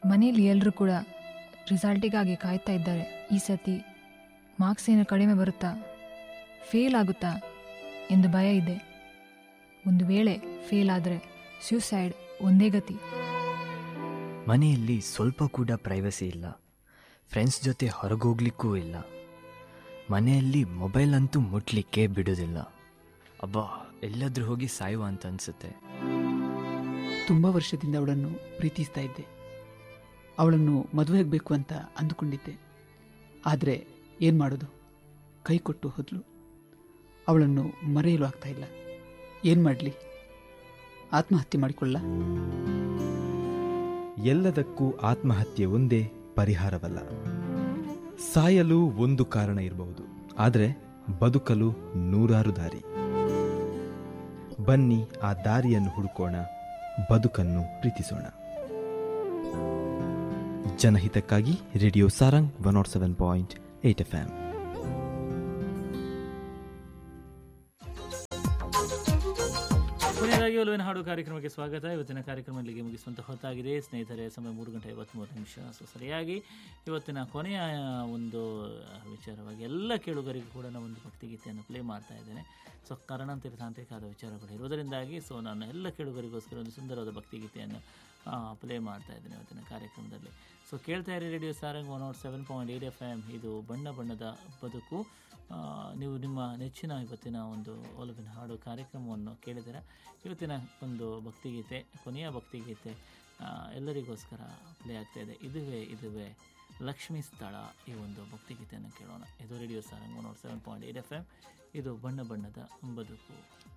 ಮನೇಲಿ ಎಲ್ಲರೂ ಕೂಡ ರಿಸಲ್ಟಿಗಾಗಿ ಕಾಯ್ತಾ ಇದ್ದಾರೆ ಈ ಸತಿ ಮಾರ್ಕ್ಸ್ ಏನು ಕಡಿಮೆ ಬರುತ್ತಾ ಫೇಲ್ ಆಗುತ್ತಾ ಎಂದು ಭಯ ಇದೆ ಒಂದು ವೇಳೆ ಫೇಲ್ ಆದರೆ ಸ್ಯೂಸೈಡ್ ಒಂದೇ ಗತಿ ಮನೆಯಲ್ಲಿ ಸ್ವಲ್ಪ ಕೂಡ ಪ್ರೈವಸಿ ಇಲ್ಲ ಫ್ರೆಂಡ್ಸ್ ಜೊತೆ ಹೊರಗೋಗ್ಲಿಕ್ಕೂ ಇಲ್ಲ ಮನೆಯಲ್ಲಿ ಮೊಬೈಲ್ ಅಂತೂ ಮುಟ್ಲಿಕ್ಕೆ ಬಿಡೋದಿಲ್ಲ ಅಬ್ಬಾ ಎಲ್ಲಾದ್ರೂ ಹೋಗಿ ಸಾಯುವ ಅಂತ ಅನ್ಸುತ್ತೆ ತುಂಬ ವರ್ಷದಿಂದ ಅವಳನ್ನು ಪ್ರೀತಿಸ್ತಾ ಇದ್ದೆ ಅವಳನ್ನು ಮದುವೆ ಆಗಬೇಕು ಅಂತ ಅಂದುಕೊಂಡಿದ್ದೆ ಆದರೆ ಏನು ಮಾಡೋದು ಕೈ ಕೊಟ್ಟು ಹೋದ್ಲು ಅವಳನ್ನು ಮರೆಯಲು ಆಗ್ತಾ ಇಲ್ಲ ಏನು ಮಾಡಲಿ ಆತ್ಮಹತ್ಯೆ ಮಾಡಿಕೊಳ್ಳ ಎಲ್ಲದಕ್ಕೂ ಆತ್ಮಹತ್ಯೆ ಒಂದೇ ಪರಿಹಾರವಲ್ಲ ಸಾಯಲು ಒಂದು ಕಾರಣ ಇರಬಹುದು ಆದರೆ ಬದುಕಲು ನೂರಾರು ದಾರಿ ಬನ್ನಿ ಆ ದಾರಿಯನ್ನು ಹುಡುಕೋಣ ಬದುಕನ್ನು ಪ್ರೀತಿಸೋಣ ಜನಹಿತಕ್ಕಾಗಿ radio Sarang one nought seven point eight F M ಕೊನೆಯದಾಗಿ ಒಲವಿನ ಹಾಡು ಕಾರ್ಯಕ್ರಮಕ್ಕೆ ಸ್ವಾಗತ ಇವತ್ತಿನ ಕಾರ್ಯಕ್ರಮ ಇಲ್ಲಿಗೆ ಮುಗಿಸುವಂತ ಹೊತ್ತಾಗಿದೆ ಸ್ನೇಹಿತರೆ ಸಮಯ ಮೂರು ಗಂಟೆ ಐವತ್ತ್ಮೂರು ನಿಮಿಷ ಸೊ ಸರಿಯಾಗಿ ಇವತ್ತಿನ ಕೊನೆಯ ಒಂದು ವಿಚಾರವಾಗಿ ಎಲ್ಲ ಕೇಳುಗರಿಗೂ ಕೂಡ ನಾನು ಒಂದು ಭಕ್ತಿಗೀತೆಯನ್ನು ಪ್ಲೇ ಮಾಡ್ತಾ ಇದ್ದೇನೆ ಸೊ ಕಾರಣಾಂತರ ತಾಂತ್ರಿಕವಾದ ವಿಚಾರಗಳು ಇರೋದರಿಂದಾಗಿ ಸೊ ನಾನು ಎಲ್ಲ ಕೇಳುಗರಿಗೋಸ್ಕರ ಒಂದು ಸುಂದರವಾದ ಭಕ್ತಿಗೀತೆಯನ್ನು ಪ್ಲೇ ಮಾಡ್ತಾ ಇದ್ದೇನೆ ಇವತ್ತಿನ ಕಾರ್ಯಕ್ರಮದಲ್ಲಿ ಸೊ ಕೇಳ್ತಾ ಇರಿ radio Sarang one nought seven point eight F M ಇದು ಬಣ್ಣ ಬಣ್ಣದ ಬದುಕು ಆ, ನೀವು ನಿಮ್ಮ ನೆಚ್ಚಿನ ಇವತ್ತಿನ ಒಂದು ಒಲವಿನ ಹಾಡು ಕಾರ್ಯಕ್ರಮವನ್ನು ಕೇಳಿದರೆ ಇವತ್ತಿನ ಒಂದು ಭಕ್ತಿಗೀತೆ ಕೊನೆಯ ಭಕ್ತಿಗೀತೆ ಆ, ಎಲ್ಲರಿಗೋಸ್ಕರ ಪ್ಲೇ ಆಗ್ತಾ ಇದೆ ಇದುವೇ ಇದುವೇ ಲಕ್ಷ್ಮೀ ಸ್ಥಳ ಈ ಒಂದು ಭಕ್ತಿಗೀತೆಯನ್ನು ಕೇಳೋಣ ಇದು radio Sarang one nought seven point eight F M ಇದು ಬಣ್ಣ ಬಣ್ಣದ ಬದುಕು